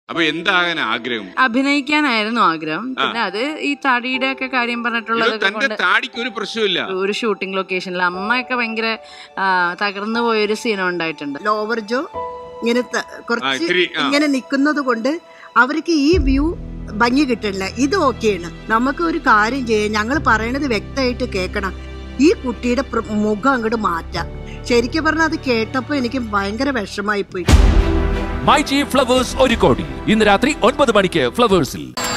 അപ്പൊ എന്താകാൻ ആഗ്രഹം അഭിനയിക്കാനായിരുന്നു ആഗ്രഹം പിന്നെ അത് ഈ തടിയുടെ ഒക്കെ കാര്യം ഇത് പറഞ്ഞിട്ടുള്ളതൊക്കെ തന്റെ കൊണ്ട് താടിക്ക് ഒരു പ്രശ്നമില്ല ഒരു ഷൂട്ടിംഗ് ലൊക്കേഷനിൽ അമ്മയൊക്കെ ഭയങ്കര ആ, തകർന്നു പോയൊരു സീൻ ഉണ്ടായിട്ടുണ്ട് ലോവർ ജോ ഇങ്ങനെ ത- ആ, കുറച്ച് ഇത്തിരി, ആ. ഇങ്ങനെ നിൽക്കുന്നത് കൊണ്ട് അവർക്ക് ഈ വ്യൂ ഭംഗി കിട്ടില്ല ഇത് ഓക്കെയാണ് നമുക്ക് ഒരു കാര്യം ചെയ്യാം ഞങ്ങൾ പറയണത് വ്യക്തമായിട്ട് കേൾക്കണം ഈ കുട്ടിയുടെ പ്ര- മുഖം അങ്ങോട്ട് മാറ്റാം ശരിക്കും പറഞ്ഞാൽ അത് കേട്ടപ്പോൾ എനിക്ക് ഭയങ്കര വിഷമായി പോയി മൈ ജി ഫ്ലവേഴ്സ് ഒരു കോടി ഇന്ന് രാത്രി ഒൻപത് മണിക്ക് ഫ്ലവേഴ്സിൽ